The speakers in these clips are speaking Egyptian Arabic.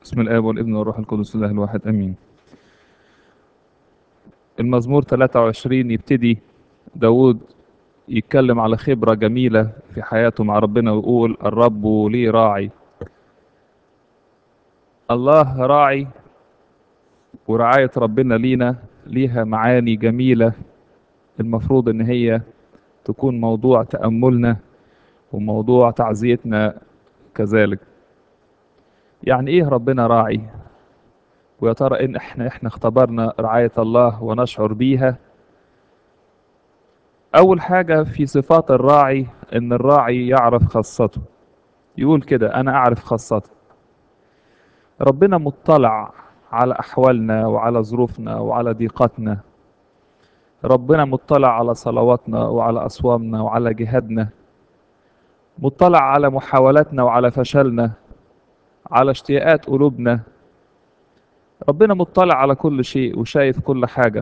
بسم الآب والابن والروح القدس الله الواحد أمين المزمور 23 يبتدي داود يتكلم على خبرة جميلة في حياته مع ربنا ويقول الرب لي راعي الله راعي ورعاية ربنا لينا ليها معاني جميلة المفروض ان هي تكون موضوع تأملنا وموضوع تعزيتنا كذلك يعني ايه ربنا راعي ويا ترى ان احنا احنا اختبرنا رعاية الله ونشعر بيها اول حاجة في صفات الراعي ان الراعي يعرف خاصته يقول كده انا اعرف خاصتي ربنا مطلع على احوالنا وعلى ظروفنا وعلى ضيقاتنا ربنا مطلع على صلواتنا وعلى اصوامنا وعلى جهادنا مطلع على محاولاتنا وعلى فشلنا على اشتياقات قلوبنا ربنا مطلع على كل شيء وشايف كل حاجة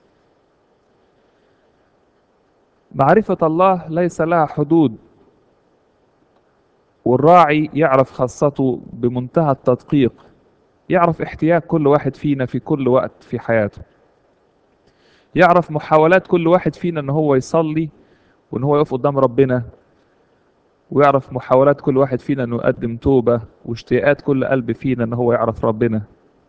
معرفة الله ليس لها حدود والراعي يعرف خاصته بمنتهى التدقيق يعرف احتياج كل واحد فينا في كل وقت في حياته يعرف محاولات كل واحد فينا ان هو يصلي وان هو يقف قدام ربنا ويعرف محاولات كل واحد فينا انه يقدم توبة واشتياقات كل قلب فينا ان هو يعرف ربنا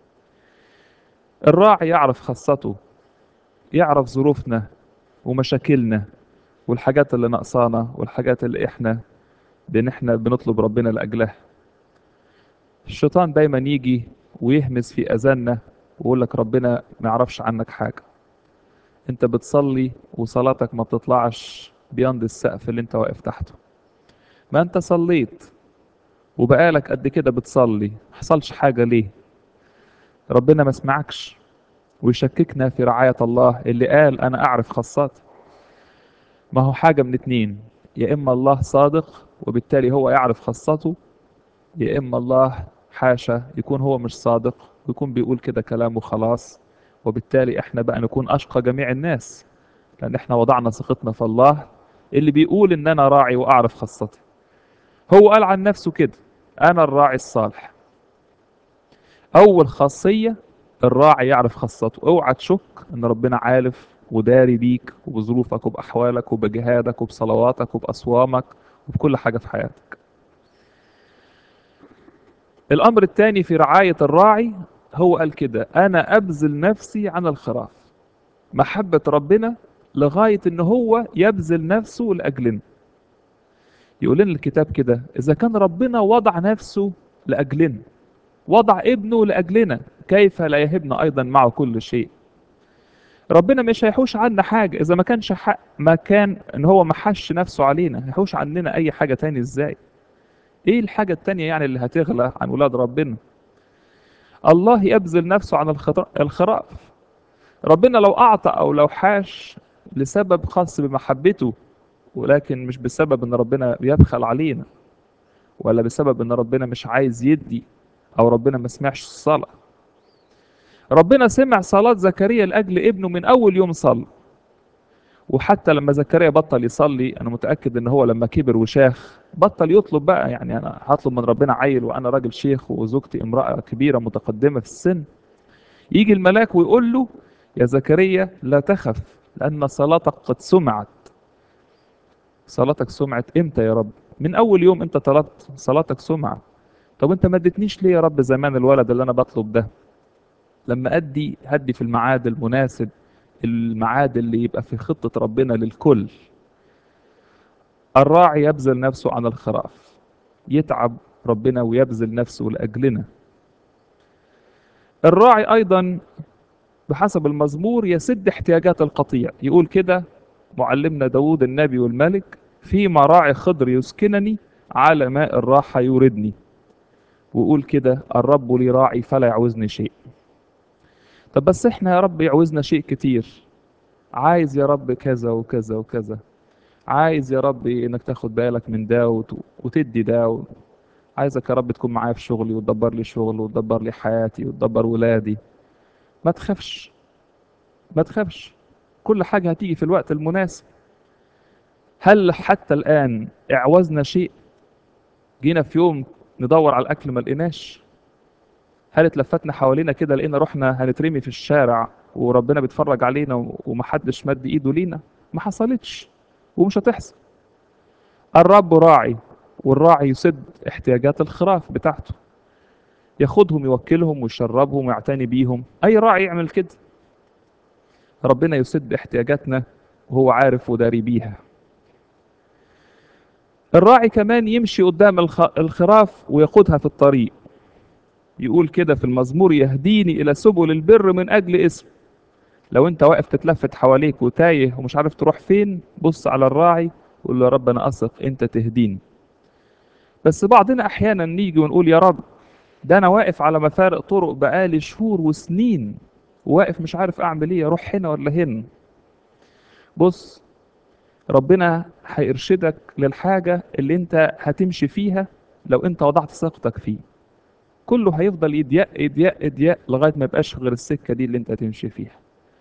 الراعي يعرف خاصته يعرف ظروفنا ومشاكلنا والحاجات اللي ناقصانا والحاجات اللي احنا بان احنا بنطلب ربنا لاجلها الشيطان دايما يجي ويهمس في اذاننا ويقول لك ربنا ما يعرفش عنك حاجه انت بتصلي وصلاتك ما بتطلعش بيند السقف اللي انت واقف تحته ما انت صليت وبقالك قد كده بتصلي حصلش حاجه ليه ربنا ما سمعكش ويشككنا في رعايه الله اللي قال انا اعرف خاصاتي ما هو حاجه من اتنين يا اما الله صادق وبالتالي هو يعرف خاصته يا اما الله حاشا يكون هو مش صادق ويكون بيقول كده كلامه خلاص وبالتالي احنا بقى نكون اشقى جميع الناس لان احنا وضعنا ثقتنا في الله اللي بيقول ان انا راعي واعرف خاصتي هو قال عن نفسه كده انا الراعي الصالح اول خاصيه الراعي يعرف خاصته اوعى تشك ان ربنا عارف وداري بيك وبظروفك وباحوالك وبجهادك وبصلواتك وباصوامك وبكل حاجه في حياتك الامر الثاني في رعايه الراعي هو قال كده انا ابذل نفسي عن الخراف محبه ربنا لغايه ان هو يبذل نفسه لاجلنا يقول لنا الكتاب كده اذا كان ربنا وضع نفسه لاجلنا وضع ابنه لاجلنا كيف لا يهبنا ايضا معه كل شيء ربنا مش هيحوش عنا حاجه اذا ما كانش حق ما كان ان هو ما حش نفسه علينا هيحوش عننا اي حاجه تاني ازاي ايه الحاجه التانية يعني اللي هتغلى عن ولاد ربنا الله يبذل نفسه عن الخراف ربنا لو اعطى او لو حاش لسبب خاص بمحبته ولكن مش بسبب ان ربنا بيبخل علينا ولا بسبب ان ربنا مش عايز يدي او ربنا ما سمعش الصلاه ربنا سمع صلاة زكريا لأجل ابنه من أول يوم صلى وحتى لما زكريا بطل يصلي أنا متأكد إن هو لما كبر وشاخ بطل يطلب بقى يعني أنا هطلب من ربنا عيل وأنا راجل شيخ وزوجتي امرأة كبيرة متقدمة في السن يجي الملاك ويقول له يا زكريا لا تخف لأن صلاتك قد سمعت صلاتك سمعت إمتى يا رب من أول يوم أنت طلبت صلاتك سمعت طب أنت ما اديتنيش ليه يا رب زمان الولد اللي أنا بطلب ده لما أدي هدي في الميعاد المناسب الميعاد اللي يبقى في خطة ربنا للكل الراعي يبذل نفسه عن الخراف يتعب ربنا ويبذل نفسه لأجلنا الراعي أيضا بحسب المزمور يسد احتياجات القطيع يقول كده معلمنا داود النبي والملك في مراعي خضر يسكنني على ماء الراحة يوردني ويقول كده الرب لي راعي فلا يعوزني شيء طب بس احنا يا رب يعوزنا شيء كتير عايز يا رب كذا وكذا وكذا عايز يا رب انك تاخد بالك من ده وت... وتدي ده و... عايزك يا رب تكون معايا في شغلي وتدبر لي شغل وتدبر لي حياتي وتدبر ولادي ما تخافش ما تخافش كل حاجة هتيجي في الوقت المناسب هل حتى الآن اعوزنا شيء جينا في يوم ندور على الأكل ما لقيناش هل اتلفتنا حوالينا كده لقينا رحنا هنترمي في الشارع وربنا بيتفرج علينا و- ومحدش مد ايده لينا ما حصلتش ومش هتحصل الرب راعي والراعي يسد احتياجات الخراف بتاعته ياخدهم يوكلهم ويشربهم ويعتني بيهم اي راعي يعمل كده ربنا يسد احتياجاتنا وهو عارف وداري بيها الراعي كمان يمشي قدام الخ- الخراف ويقودها في الطريق يقول كده في المزمور يهديني إلى سبل البر من أجل اسم لو أنت واقف تتلفت حواليك وتايه ومش عارف تروح فين بص على الراعي وقول له يا رب أنا أثق أنت تهديني بس بعضنا أحيانا نيجي ونقول يا رب ده أنا واقف على مفارق طرق بقالي شهور وسنين واقف مش عارف أعمل إيه أروح هنا ولا هنا بص ربنا هيرشدك للحاجة اللي أنت هتمشي فيها لو أنت وضعت ثقتك فيه كله هيفضل يضيق يضيق يضيق لغايه ما يبقاش غير السكه دي اللي انت تمشي فيها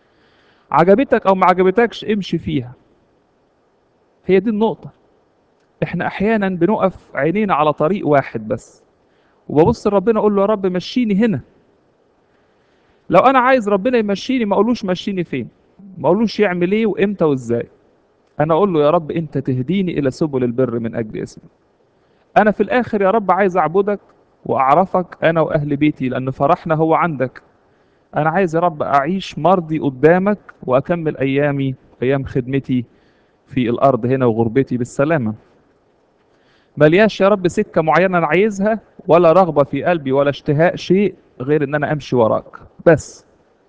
عجبتك او ما عجبتكش امشي فيها هي دي النقطه احنا احيانا بنقف عينينا على طريق واحد بس وببص لربنا اقول له يا رب مشيني هنا لو انا عايز ربنا يمشيني ما اقولوش مشيني فين ما اقولوش يعمل ايه وامتى وازاي انا اقول له يا رب انت تهديني الى سبل البر من اجل اسمك انا في الاخر يا رب عايز اعبدك واعرفك انا واهل بيتي لان فرحنا هو عندك انا عايز يا رب اعيش مرضي قدامك واكمل ايامي ايام خدمتي في الارض هنا وغربتي بالسلامه ملياش يا رب سكه معينه انا عايزها ولا رغبه في قلبي ولا اشتهاء شيء غير ان انا امشي وراك بس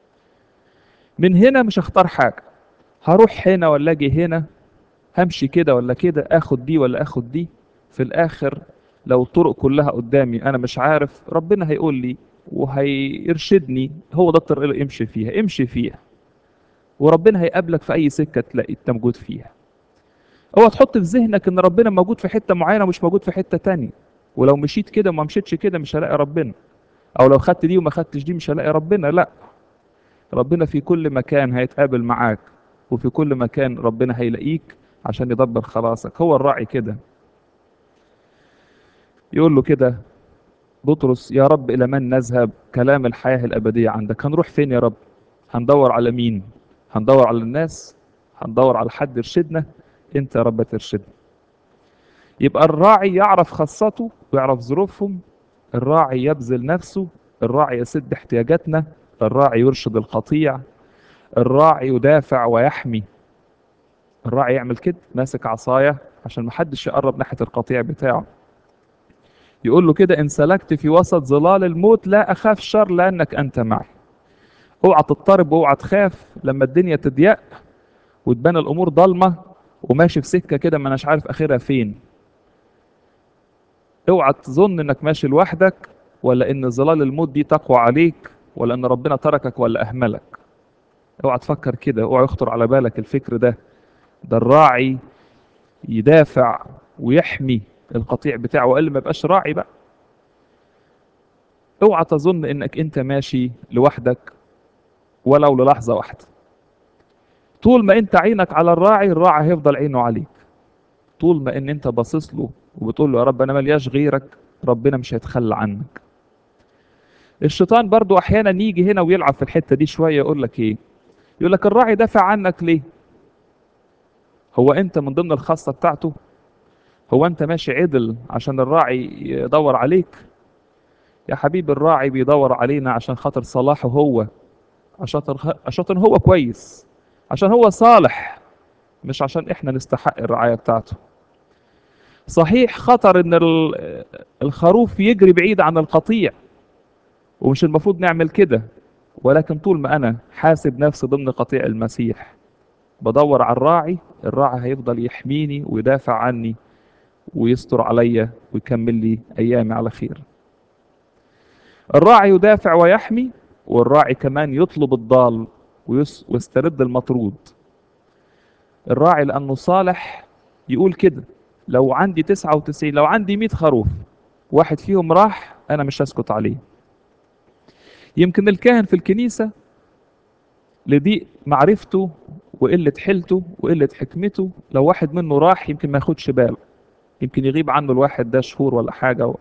من هنا مش هختار حاجه هروح هنا ولا اجي هنا همشي كده ولا كده اخد دي ولا اخد دي في الاخر لو الطرق كلها قدامي انا مش عارف ربنا هيقول لي وهيرشدني هو ده الطريق اللي امشي فيها امشي فيها وربنا هيقابلك في اي سكه تلاقي انت موجود فيها اوعى تحط في ذهنك ان ربنا موجود في حته معينه ومش موجود في حته تانية ولو مشيت كده وما مشيتش كده مش هلاقي ربنا او لو خدت دي وما خدتش دي مش هلاقي ربنا لا ربنا في كل مكان هيتقابل معاك وفي كل مكان ربنا هيلاقيك عشان يدبر خلاصك هو الراعي كده يقول له كده بطرس يا رب إلى من نذهب كلام الحياة الأبدية عندك هنروح فين يا رب هندور على مين هندور على الناس هندور على حد يرشدنا انت يا رب ترشدنا يبقى الراعي يعرف خاصته ويعرف ظروفهم الراعي يبذل نفسه الراعي يسد احتياجاتنا الراعي يرشد القطيع الراعي يدافع ويحمي الراعي يعمل كده ماسك عصاية عشان محدش يقرب ناحية القطيع بتاعه يقول له كده إن سلكت في وسط ظلال الموت لا أخاف شر لأنك أنت معي اوعى تضطرب واوعى تخاف لما الدنيا تضيق وتبان الأمور ضلمة وماشي في سكة كده ما اناش عارف آخرها فين اوعى تظن انك ماشي لوحدك ولا ان ظلال الموت دي تقوى عليك ولا ان ربنا تركك ولا اهملك اوعى تفكر كده اوعى يخطر على بالك الفكر ده ده الراعي يدافع ويحمي القطيع بتاعه والا ما يبقاش راعي بقى اوعى تظن انك انت ماشي لوحدك ولو للحظة واحدة طول ما انت عينك على الراعي الراعي هيفضل عينه عليك طول ما ان انت باصص له وبتقول له يا رب انا ملياش غيرك ربنا مش هيتخلى عنك الشيطان برضو احيانا يجي هنا ويلعب في الحتة دي شوية يقول لك ايه يقول لك الراعي دافع عنك ليه هو انت من ضمن الخاصة بتاعته هو انت ماشي عدل عشان الراعي يدور عليك يا حبيبي الراعي بيدور علينا عشان خاطر صلاحه هو عشان عشان هو كويس عشان هو صالح مش عشان احنا نستحق الرعاية بتاعته صحيح خطر ان ال- الخروف يجري بعيد عن القطيع ومش المفروض نعمل كده ولكن طول ما انا حاسب نفسي ضمن قطيع المسيح بدور على الراعي الراعي هيفضل يحميني ويدافع عني ويستر عليا ويكمل لي ايامي على خير الراعي يدافع ويحمي والراعي كمان يطلب الضال ويس- ويسترد المطرود الراعي لأنه صالح يقول كده لو عندي 99 لو عندي 100 خروف واحد فيهم راح أنا مش هسكت عليه يمكن الكاهن في الكنيسة لضيق معرفته وقلة حيلته وقلة حكمته لو واحد منه راح يمكن ما ياخدش باله يمكن يغيب عنه الواحد ده شهور ولا حاجة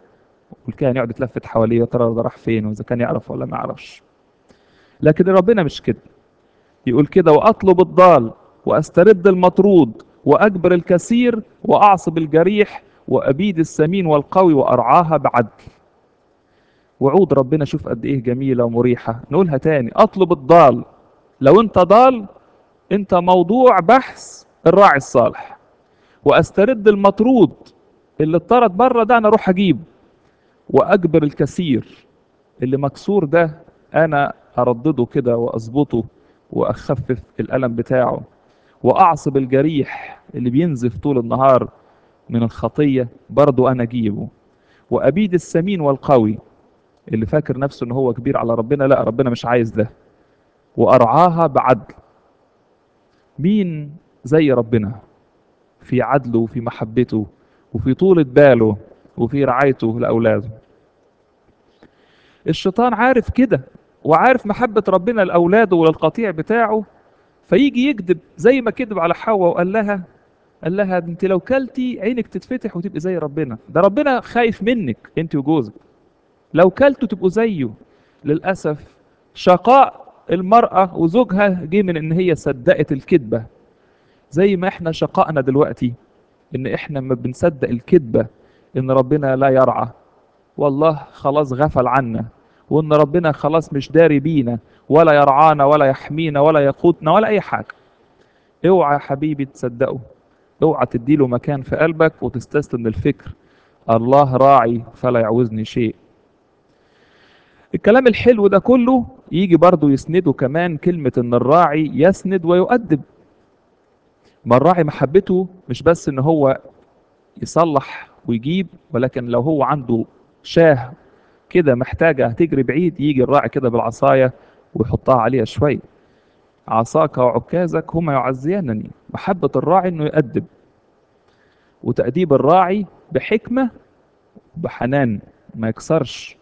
والكاهن يقعد يتلفت حواليه يا ترى ده راح فين واذا كان يعرف ولا ما يعرفش لكن ربنا مش كده يقول كده واطلب الضال واسترد المطرود واجبر الكثير واعصب الجريح وابيد السمين والقوي وارعاها بعدل وعود ربنا شوف قد ايه جميله ومريحه نقولها تاني اطلب الضال لو انت ضال انت موضوع بحث الراعي الصالح واسترد المطرود اللي اتطرد بره ده انا اروح اجيبه واجبر الكثير اللي مكسور ده انا اردده كده واظبطه واخفف الالم بتاعه واعصب الجريح اللي بينزف طول النهار من الخطيه برضه انا اجيبه وابيد السمين والقوي اللي فاكر نفسه ان هو كبير على ربنا لا ربنا مش عايز ده وارعاها بعدل مين زي ربنا في عدله وفي محبته وفي طولة باله وفي رعايته لأولاده الشيطان عارف كده وعارف محبة ربنا لأولاده وللقطيع بتاعه فيجي يكذب زي ما كذب على حواء وقال لها قال لها انت لو كلتي عينك تتفتح وتبقي زي ربنا ده ربنا خايف منك انت وجوزك لو كلتوا تبقوا زيه للأسف شقاء المرأة وزوجها جه من ان هي صدقت الكذبة زي ما احنا شقائنا دلوقتي ان احنا ما بنصدق الكذبة ان ربنا لا يرعى والله خلاص غفل عنا وان ربنا خلاص مش داري بينا ولا يرعانا ولا يحمينا ولا يقوتنا ولا اي حاجة اوعى يا حبيبي تصدقه اوعى تديله مكان في قلبك وتستسلم للفكر الله راعي فلا يعوزني شيء الكلام الحلو ده كله يجي برضو يسنده كمان كلمة ان الراعي يسند ويؤدب ما الراعي محبته مش بس ان هو يصلح ويجيب ولكن لو هو عنده شاه كده محتاجة هتجري بعيد يجي الراعي كده بالعصاية ويحطها عليها شوية عصاك وعكازك هما يعزيانني محبة الراعي انه يؤدب وتأديب الراعي بحكمة بحنان ما يكسرش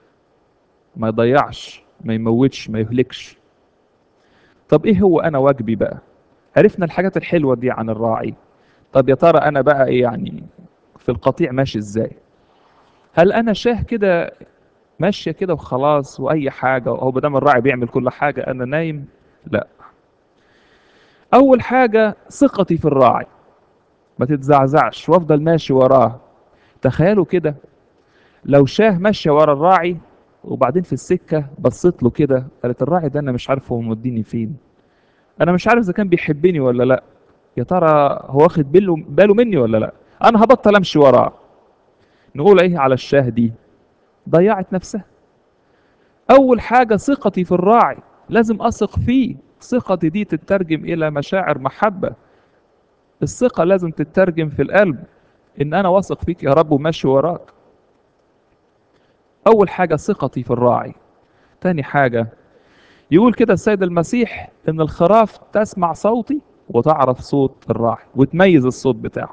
ما يضيعش ما يموتش ما يهلكش طب ايه هو انا واجبي بقى عرفنا الحاجات الحلوة دي عن الراعي طب يا ترى انا بقى ايه يعني في القطيع ماشي ازاي هل انا شاه كده ماشيه كده وخلاص واي حاجه هو بدل الراعي بيعمل كل حاجه انا نايم لا اول حاجه ثقتي في الراعي ما تتزعزعش وافضل ماشي وراه تخيلوا كده لو شاه ماشيه ورا الراعي وبعدين في السكه بصيت له كده قالت الراعي ده انا مش عارف هو موديني فين انا مش عارف اذا كان بيحبني ولا لا يا ترى هو واخد باله باله مني ولا لا انا هبطل امشي وراه نقول ايه على الشاه دي ضيعت نفسها اول حاجه ثقتي في الراعي لازم اثق فيه ثقتي دي تترجم الى مشاعر محبه الثقه لازم تترجم في القلب ان انا واثق فيك يا رب وماشي وراك اول حاجه ثقتي في الراعي تاني حاجه يقول كده السيد المسيح ان الخراف تسمع صوتي وتعرف صوت الراعي وتميز الصوت بتاعه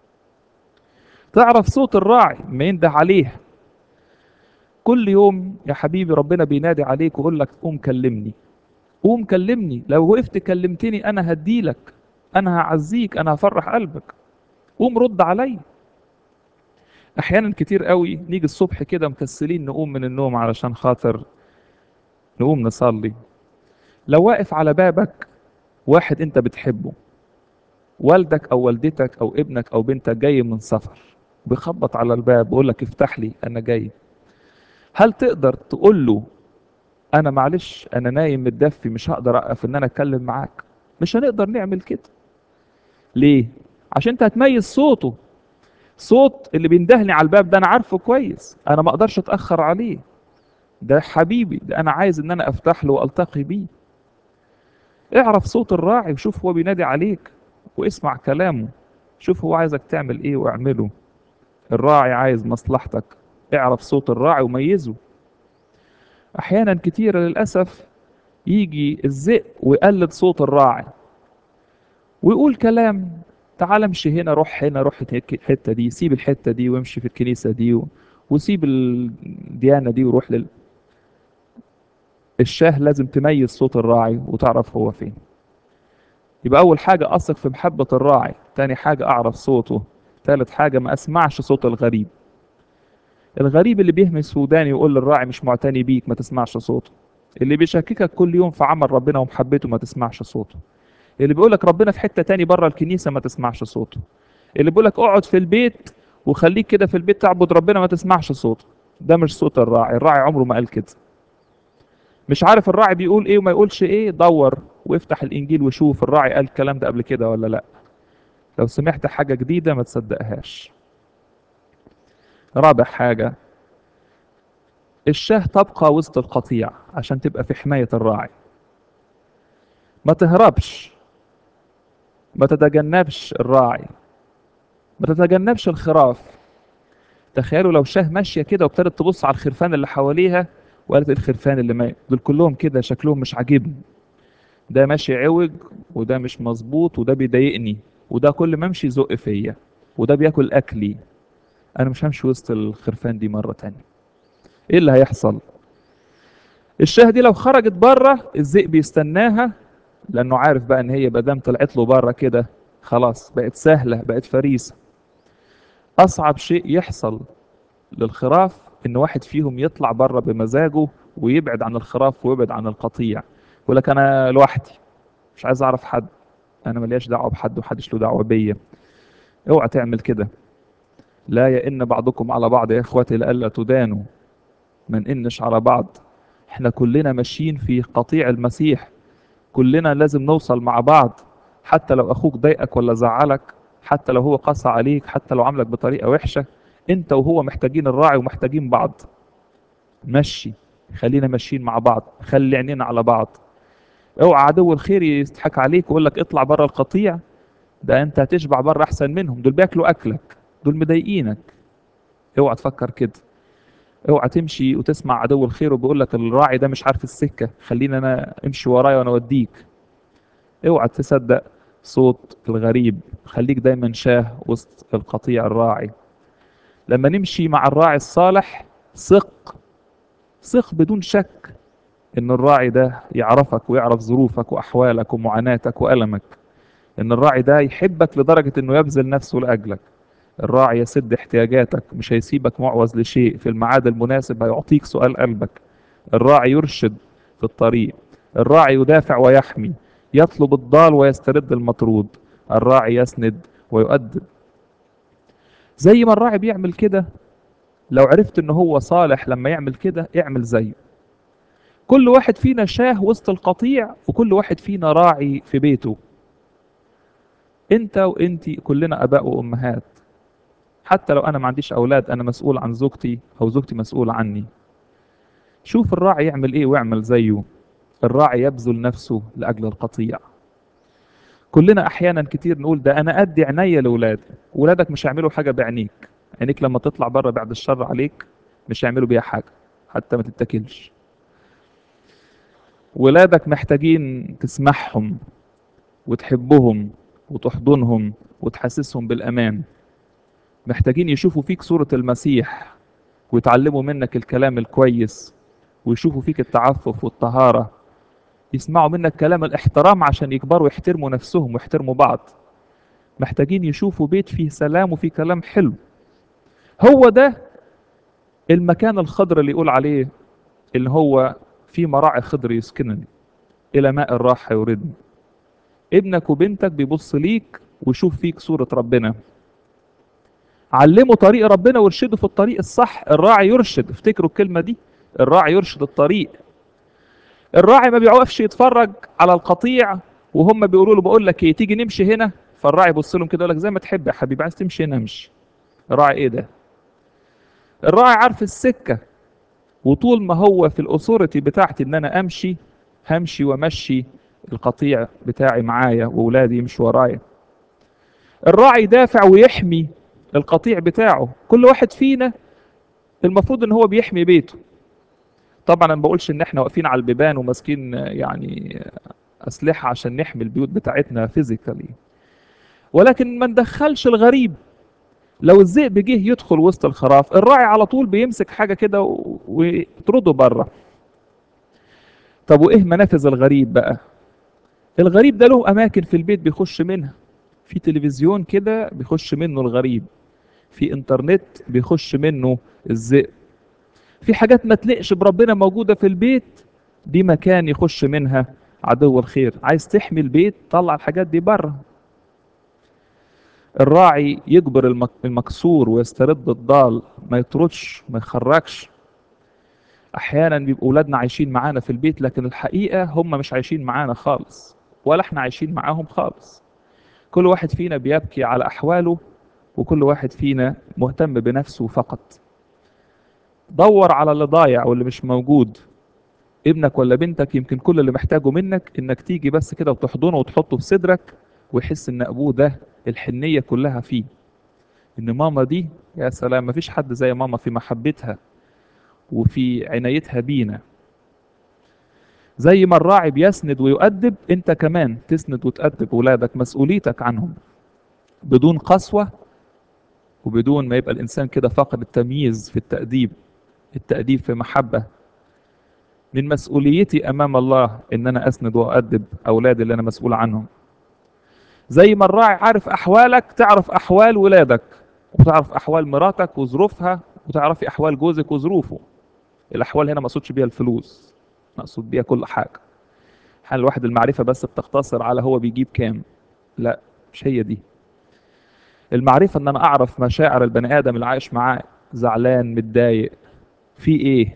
تعرف صوت الراعي ما ينده عليه كل يوم يا حبيبي ربنا بينادي عليك ويقول لك قوم كلمني قوم كلمني لو وقفت كلمتني انا هديلك انا هعزيك انا هفرح قلبك قوم رد علي احيانا كتير قوي نيجي الصبح كده مكسلين نقوم من النوم علشان خاطر نقوم نصلي لو واقف على بابك واحد انت بتحبه والدك او والدتك او ابنك او بنتك جاي من سفر بيخبط على الباب بيقول لك افتح لي انا جاي هل تقدر تقول له انا معلش انا نايم متدفي مش هقدر اقف ان انا اتكلم معاك مش هنقدر نعمل كده ليه عشان انت هتميز صوته صوت اللي بيندهني على الباب ده انا عارفه كويس انا ما اقدرش اتاخر عليه ده حبيبي ده انا عايز ان انا افتح له والتقي بيه اعرف صوت الراعي وشوف هو بينادي عليك واسمع كلامه شوف هو عايزك تعمل ايه واعمله الراعي عايز مصلحتك اعرف صوت الراعي وميزه احيانا كتيرة للاسف يجي الذئب ويقلد صوت الراعي ويقول كلام تعال امشي هنا روح هنا روح الحته دي سيب الحته دي وامشي في الكنيسه دي و... وسيب الديانه دي وروح لل الشاه لازم تميز صوت الراعي وتعرف هو فين يبقى اول حاجه اثق في محبه الراعي تاني حاجه اعرف صوته تالت حاجه ما اسمعش صوت الغريب الغريب اللي بيهمس وداني ويقول للراعي مش معتني بيك ما تسمعش صوته اللي بيشككك كل يوم في عمل ربنا ومحبته ما تسمعش صوته اللي بيقولك ربنا في حتة تاني بره الكنيسة ما تسمعش صوته اللي بيقولك اقعد في البيت وخليك كده في البيت تعبد ربنا ما تسمعش صوته ده مش صوت الراعي الراعي عمره ما قال كده مش عارف الراعي بيقول ايه وما يقولش ايه دور وافتح الانجيل وشوف الراعي قال الكلام ده قبل كده ولا لا لو سمعت حاجة جديدة ما تصدقهاش رابع حاجة الشاه تبقى وسط القطيع عشان تبقى في حماية الراعي ما تهربش ما تتجنبش الراعي ما تتجنبش الخراف تخيلوا لو شاه ماشية كده وابتدت تبص على الخرفان اللي حواليها وقالت إيه الخرفان اللي مات دول كلهم كده شكلهم مش عاجبني ده ماشي عوج وده مش مظبوط وده بيضايقني وده كل ما امشي يزق فيا وده بياكل اكلي انا مش همشي وسط الخرفان دي مره تانية ايه اللي هيحصل الشاه دي لو خرجت بره الذئب يستناها لانه عارف بقى ان هي بدام طلعت له بره كده خلاص بقت سهله بقت فريسه اصعب شيء يحصل للخراف ان واحد فيهم يطلع بره بمزاجه ويبعد عن الخراف ويبعد عن القطيع يقول لك انا لوحدي مش عايز اعرف حد انا ملياش دعوه بحد وحدش له دعوه بيا اوعى تعمل كده لا يئن بعضكم على بعض يا اخواتي لئلا تدانوا ما نئنش على بعض احنا كلنا ماشيين في قطيع المسيح كلنا لازم نوصل مع بعض حتى لو اخوك ضايقك ولا زعلك حتى لو هو قسى عليك حتى لو عاملك بطريقه وحشه انت وهو محتاجين الراعي ومحتاجين بعض مشي خلينا ماشيين مع بعض خلي عينينا على بعض اوعى عدو الخير يضحك عليك ويقول لك اطلع بره القطيع ده انت هتشبع بره احسن منهم دول بياكلوا اكلك دول مضايقينك اوعى تفكر كده اوعى تمشي وتسمع عدو الخير وبيقول لك الراعي ده مش عارف السكه خلينا انا امشي ورايا وانا اوديك اوعى تصدق صوت الغريب خليك دايما شاه وسط القطيع الراعي لما نمشي مع الراعي الصالح ثق ثق بدون شك ان الراعي ده يعرفك ويعرف ظروفك واحوالك ومعاناتك والمك ان الراعي ده يحبك لدرجه انه يبذل نفسه لاجلك الراعي يسد احتياجاتك مش هيسيبك معوز لشيء في الميعاد المناسب هيعطيك سؤال قلبك الراعي يرشد في الطريق الراعي يدافع ويحمي يطلب الضال ويسترد المطرود الراعي يسند ويؤدب زي ما الراعي بيعمل كده لو عرفت ان هو صالح لما يعمل كده اعمل زيه كل واحد فينا شاه وسط القطيع وكل واحد فينا راعي في بيته انت وانتي كلنا اباء وامهات حتى لو انا ما عنديش اولاد انا مسؤول عن زوجتي او زوجتي مسؤولة عني شوف الراعي يعمل ايه واعمل زيه الراعي يبذل نفسه لاجل القطيع كلنا احيانا كتير نقول ده انا ادي عينيا لاولادي ولادك مش هيعملوا حاجه بعينيك عينيك لما تطلع بره بعد الشر عليك مش هيعملوا بيها حاجه حتى ما تتاكلش ولادك محتاجين تسمعهم وتحبهم وتحضنهم وتحسسهم بالامان محتاجين يشوفوا فيك صوره المسيح ويتعلموا منك الكلام الكويس ويشوفوا فيك التعفف والطهاره يسمعوا منك كلام الاحترام عشان يكبروا يحترموا نفسهم ويحترموا بعض محتاجين يشوفوا بيت فيه سلام وفيه كلام حلو هو ده المكان الخضر اللي يقول عليه اللي هو في مراعي خضر يسكنني الى ماء الراحه يوردني ابنك وبنتك بيبص ليك ويشوف فيك صوره ربنا علموا طريق ربنا وارشدوا في الطريق الصح الراعي يرشد افتكروا الكلمه دي الراعي يرشد الطريق الراعي ما بيوقفش يتفرج على القطيع وهم بيقولوا له بقول لك ايه تيجي نمشي هنا فالراعي يبص لهم كده يقول لك زي ما تحب يا حبيبي عايز تمشي هنا امشي الراعي ايه ده الراعي عارف السكه وطول ما هو في الاثوريتي بتاعتي ان انا امشي همشي وامشي القطيع بتاعي معايا واولادي يمشوا ورايا الراعي يدافع ويحمي القطيع بتاعه كل واحد فينا المفروض ان هو بيحمي بيته طبعا انا ما بقولش ان احنا واقفين على البيبان وماسكين يعني اسلحه عشان نحمي البيوت بتاعتنا فيزيكالي ولكن ما ندخلش الغريب لو الذئب جه يدخل وسط الخراف الراعي على طول بيمسك حاجه كده و- ويطرده بره طب وايه منافذ الغريب بقى الغريب ده له اماكن في البيت بيخش منها في تلفزيون كده بيخش منه الغريب في انترنت بيخش منه الذئب في حاجات ما تلقش بربنا موجودة في البيت دي مكان يخش منها عدو الخير عايز تحمي البيت طلع الحاجات دي بره الراعي يجبر المك- المكسور ويسترد الضال ما يطردش ما يخرجش احيانا بيبقوا اولادنا عايشين معانا في البيت لكن الحقيقه هم مش عايشين معانا خالص ولا احنا عايشين معاهم خالص كل واحد فينا بيبكي على احواله وكل واحد فينا مهتم بنفسه فقط دور على اللي ضايع واللي مش موجود ابنك ولا بنتك يمكن كل اللي محتاجه منك انك تيجي بس كده وتحضنه وتحطه في صدرك ويحس ان ابوه ده الحنيه كلها فيه ان ماما دي يا سلام مفيش حد زي ماما في محبتها وفي عنايتها بينا زي ما الراعي بيسند ويؤدب انت كمان تسند وتأدب ولادك مسؤوليتك عنهم بدون قسوة وبدون ما يبقى الإنسان كده فاقد التمييز في التأديب التأديب في محبة من مسؤوليتي أمام الله إن أنا أسند وأؤدب أولادي اللي أنا مسؤول عنهم زي ما الراعي عارف أحوالك تعرف أحوال ولادك وتعرف أحوال مراتك وظروفها وتعرفي أحوال جوزك وظروفه الأحوال هنا ما أقصدش بيها الفلوس مقصود بيها كل حاجة حال الواحد المعرفة بس بتقتصر على هو بيجيب كام لا مش هي دي المعرفة ان انا اعرف مشاعر البني ادم اللي عايش معاه زعلان متضايق في ايه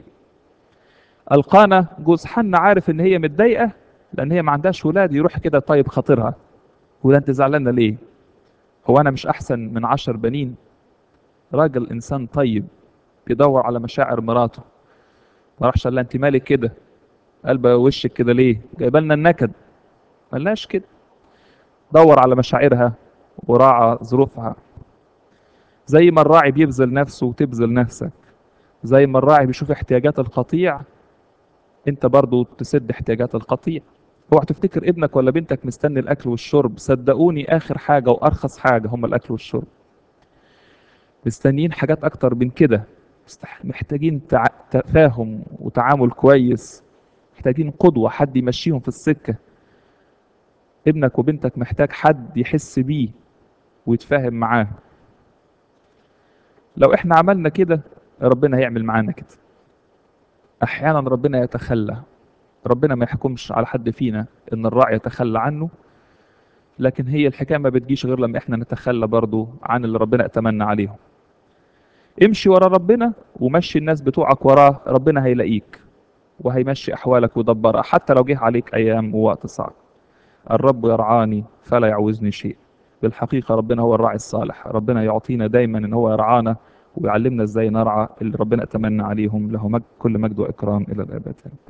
القانا جوز حنا عارف ان هي متضايقة لان هي ما عندهاش ولاد يروح كده طيب خاطرها وده انت زعلانة ليه هو انا مش احسن من عشر بنين راجل انسان طيب بيدور على مشاعر مراته ما راحش قال لها انت مالك كده قلبه وشك كده ليه جايبه لنا النكد ملناش كده دور على مشاعرها وراعى ظروفها زي ما الراعي بيبذل نفسه وتبذل نفسك زي ما الراعي بيشوف احتياجات القطيع انت برضو تسد احتياجات القطيع اوعى تفتكر ابنك ولا بنتك مستني الاكل والشرب صدقوني اخر حاجه وارخص حاجه هم الاكل والشرب مستنيين حاجات اكتر من كده مستح- محتاجين تع... تفاهم وتعامل كويس محتاجين قدوة حد يمشيهم في السكة ابنك وبنتك محتاج حد يحس بيه ويتفاهم معاه لو احنا عملنا كده ربنا هيعمل معانا كده احيانا ربنا يتخلى ربنا ما يحكمش على حد فينا ان الراعي يتخلى عنه لكن هي الحكايه ما بتجيش غير لما احنا نتخلى برضو عن اللي ربنا اتمنى عليهم امشي ورا ربنا ومشي الناس بتوعك وراه ربنا هيلاقيك وهيمشي احوالك ويدبرها حتى لو جه عليك ايام ووقت صعب الرب يرعاني فلا يعوزني شيء بالحقيقه ربنا هو الراعي الصالح ربنا يعطينا دايما ان هو يرعانا ويعلمنا ازاي نرعى اللي ربنا اتمنى عليهم له مجد كل مجد واكرام الى الابد